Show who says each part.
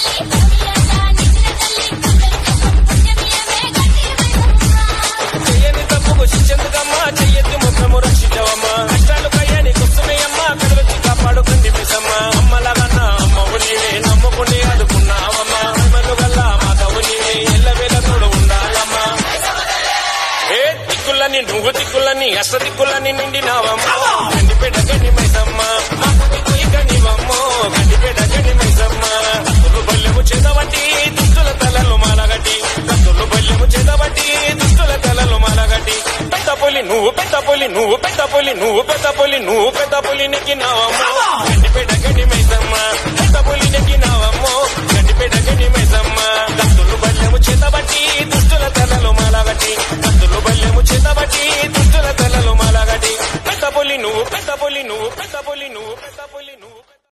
Speaker 1: చెయ్యని తప్పుకు శిక్షెందుకమ్మా చెయ్యొద్దు ముఖము రక్షించవమ్మా కష్టాలు కయ్యని కొస్తున్నాయమ్మా కదవచ్చి కాపాడు కంది మిసమ్మా అమ్మలాగన్నా అమ్మవు నీవే నమ్ముకుని ఆదుకున్నావమ్మా అమ్మలు గల్లా మాతవు నీవే ఎల్లవేళ తోడు ఉండాలమ్మా ఏ దిక్కులని నువ్వు దిక్కులని అష్ట దిక్కులని నిండినావమ్మా గండిపేట గండి మైసమ్మ మాకు దిక్కు ఇక నీవమ్మో గండిపేట గండి మైసమ్మ కత్తులు బల్లెము చేతబట్టి దుష్టుల తలలు మాలగట్టి కత్తులు బల్లెము చేతబట్టి దుష్టుల తలలు మాలగట్టి పెద్ద పులి నువ్వు పెద్ద పులి నువ్వు పెద్ద పులి నువ్వు పెద్ద పులి నువ్వు పెద్ద పులి నెక్కినావమ్మా గండిపేట గండి మైసమ్మ